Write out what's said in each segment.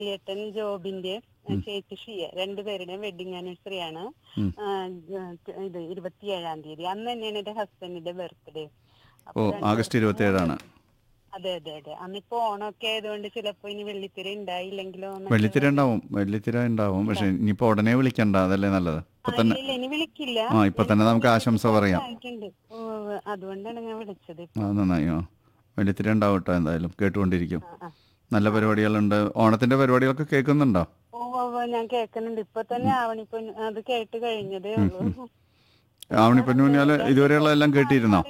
ഏട്ടൻ ജോബിന്റെ ചേച്ചി ഷിയ രണ്ടുപേരുടെയും വെഡിങ് ആനിവേഴ്സറി ആണ് ഉം. ആ, ജ- ഇത് ഇരുപത്തിയേഴാം തീയതി അന്ന് തന്നെയാണ് എന്റെ ഹസ്ബൻഡിന്റെ ബർത്ത്ഡേ ഓ ആഗസ്റ്റ് ഇരുപത്തി ഏഴാണ് അതെ അതെ അതെ അന്നിപ്പോ ഓണമൊക്കെ ആയതുകൊണ്ട് ചിലപ്പോ ഇനി വെള്ളിത്തിര ഉണ്ടായില്ലെങ്കിലോ എന്നൊക്കെ വെള്ളിത്തിര ഉണ്ടാവും വെള്ളിത്തിര ഉണ്ടാവും പക്ഷെ ഇനിയിപ്പോ ഉടനെ വിളിക്കണ്ട അതല്ലേ നല്ലത് ഇപ്പൊ ആ, തന്നെ ഇല്ല, ഇനി വിളിക്കില്ല ആ ഇപ്പൊ തന്നെ നമുക്ക് ആശംസ പറയാം ആയിട്ടുണ്ട് ഓ, അതുകൊണ്ടാണ് ഞാൻ വിളിച്ചത് ആ നന്നായി ആ വെള്ളിത്തിര ഉണ്ടാവും കേട്ടോ എന്തായാലും കേട്ടുകൊണ്ടിരിക്കും ആ, ആ. നല്ല പരിപാടികളുണ്ട് ഓണത്തിന്റെ പരിപാടികളൊക്കെ കേൾക്കുന്നുണ്ടോ ഓ ഓ, ഓ, ഞാൻ കേൾക്കുന്നുണ്ട് ഇപ്പൊ തന്നെ ആവണിപ്പൊ അത് കേട്ട് കഴിഞ്ഞതേ ഉള്ളൂ ആവണിപ്പന്നു പറഞ്ഞാല് ഇതുവരെയുള്ള എല്ലാം കേട്ടിരുന്നോ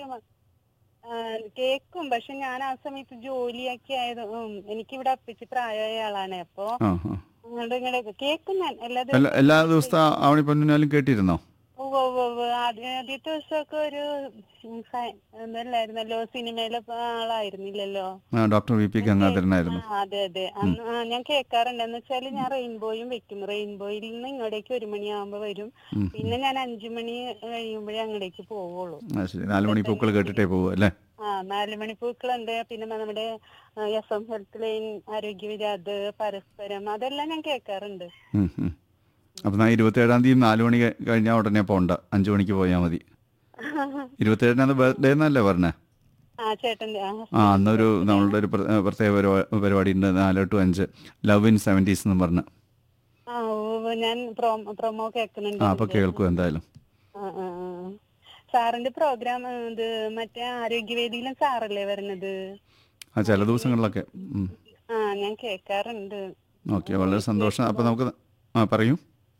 ആ, കേക്കും പക്ഷെ ഞാൻ ആ സമയത്ത് ജോലിയൊക്കെ ആയത് ഉം, എനിക്കിവിടെ അപ്പിച്ച് പ്രായമായ ആളാണ് അപ്പൊ ആ ആ അങ്ങോട്ട് ഇങ്ങോട്ട് കേക്കും ഞാൻ എല്ലാ എല്ലാ ദിവസവും എല്ലാ ദിവസത്തെ ആവണിപ്പന്നാലും കേട്ടിരുന്നോ ഉവ്വ് ഉവ്വ് ഉവ്വ്. ആദ്യ- ആദ്യത്തെ ദിവസമൊക്കെ ഒരു ഉം, സ- എന്തല്ലായിരുന്നല്ലോ സിനിമയിലെ ആളായിരുന്നില്ലല്ലോ ആ ഡോക്ടർ വി പി ഗംഗാധരനായിരുന്നു ആ, അതെ അതെ അന്ന് ആ, ഞാൻ കേൾക്കാറുണ്ട് എന്ന് വെച്ചാല് ഞാൻ റെയിൻബോയും വെക്കും റെയിൻബോയിൽ നിന്ന് ഇങ്ങോട്ടേക്ക് ഒരു മണിയാകുമ്പോ വരും ഉം. പിന്നെ ഞാൻ അഞ്ചു മണി കഴിയുമ്പോഴേ അങ്ങോട്ടേക്ക് പോവുള്ളൂ ആ ശരി നാല് മണി പൂക്കൾ കേട്ടിട്ടേ പോവൂ അല്ലേ ആ നാല് മണിപ്പൂക്കളുണ്ട് പിന്നെ നമ്മുടെ എഫ് എം ഹെൽത്ത് ലൈൻ ആരോഗ്യവിധി അത് പരസ്പരം അതെല്ലാം ഞാൻ കേൾക്കാറുണ്ട് ഉം, ഉം. അപ്പൊ നാ ഇരുപത്തേഴാം തീയതി നാല് മണി കഴി- കഴിഞ്ഞാൽ ഉടനെ പോണ്ട അഞ്ചു മണിക്ക് പോയാൽ മതി ഇരുപത്തേഴിനാണ് ബർത്ത്ഡേ എന്നല്ലേ പറഞ്ഞേ ആ ചേട്ടന്റെ ആ ആ അന്നൊരു നമ്മളുടെ ഒരു പ്ര- പ്രത്യേക പരിപാ- പരിപാടി ഉണ്ട് നാല് ടു അഞ്ച് ലവ് ഇൻ സെവൻറ്റീസ് എന്ന് പറഞ്ഞ് ആ ഓ, ഞാൻ പ്രൊമോ പ്രൊമോ കേൾക്കുന്നുണ്ട് ആ അപ്പൊ കേൾക്കും എന്തായാലും ആ, ആ, ആ. സാറിന്റെ പ്രോഗ്രാം ഇത് മറ്റേ ആരോഗ്യവേദിയിലും സാറല്ലേ വരുന്നത് ആ ചില ദിവസങ്ങളിലൊക്കെ ഉം. ആ ഞാൻ കേൾക്കാറുണ്ട് ഓക്കെ വളരെ സന്തോഷം അപ്പൊ നമുക്ക് ആ പറയൂ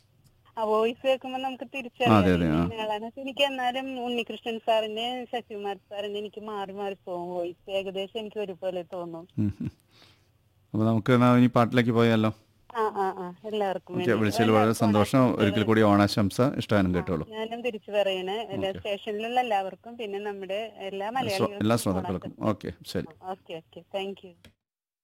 ആ വോയിസ് കേൾക്കുമ്പോ നമുക്ക് അതെ, അതെ, ആ. തിരിച്ചറിയാം എനിക്ക് എന്നാലും ഉണ്ണികൃഷ്ണൻ സാറിന്റെ ശശികുമാർ സാറിന്റെ എനിക്ക് മാറി മാറി പോകും വോയിസ് ഏകദേശം എനിക്ക് ഒരുപോലെ തോന്നും ഉം, ഉം. അപ്പൊ നമുക്ക് എന്നാ ഇനി പാട്ടിലേക്ക് പോയാലോ ആ ആ ആ എല്ലാവർക്കും ഓക്കെ വേണ്ടി. വിളിച്ചതിൽ വളരെ സന്തോഷം ഒരിക്കൽ കൂടി ഓണാശംസ ഇഷ്ടാനും കേട്ടോളൂ ഞാനും തിരിച്ചു പറയണേ എല്ലാ സ്റ്റേഷനിലുള്ള എല്ലാവർക്കും പിന്നെ നമ്മുടെ എല്ലാ എല്ലാ മലയാളികൾക്കും ശ്രോതാക്കൾക്കും ഓക്കെ ശരി ഓക്കെ ഓക്കെ താങ്ക് യു